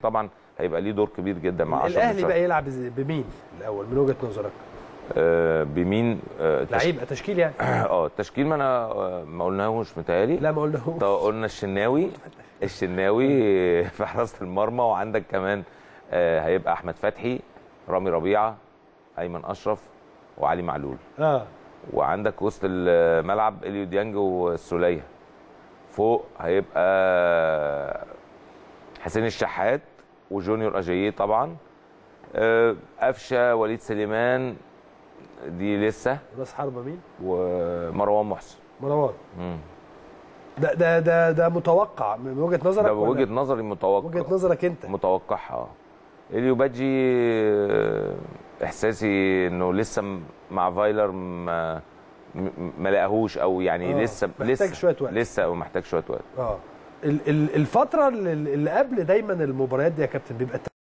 طبعا هيبقى ليه دور كبير جدا مع اشرف بن الاهلي شرقي. بقى يلعب إزاي- بمين الاول من وجهه نظرك آه بمين آه تش- لعيبه تشكيل يعني اه التشكيل ما انا آه، ما قلناهوش متهيألي لا ما قلناهوش طب قلنا الشناوي الشناوي في حراسه المرمى وعندك كمان آه، هيبقى احمد فتحي رامي ربيعه ايمن اشرف وعلي معلول اه وعندك وسط الملعب اليو ديانج والسوليه فوق هيبقى حسين الشحات وجونيور اجاييه طبعا آه، قفشه وليد سليمان دي لسه راس حربه مين ومروان محسن مروان مم. ده ده ده ده متوقع من وجهه نظرك ده ولا؟ بوجهه نظري متوقع وجهه نظرك انت متوقعها اه اليو بادجي آه، احساسي انه لسه م- مع فايلر ما م- ما لقاهوش او يعني آه، لسه محتاج لسه شوية وقت. لسه او محتاج شويه وقت اه ال- ال- الفتره اللي اللي قبل دايما المباريات دي يا كابتن بيبقى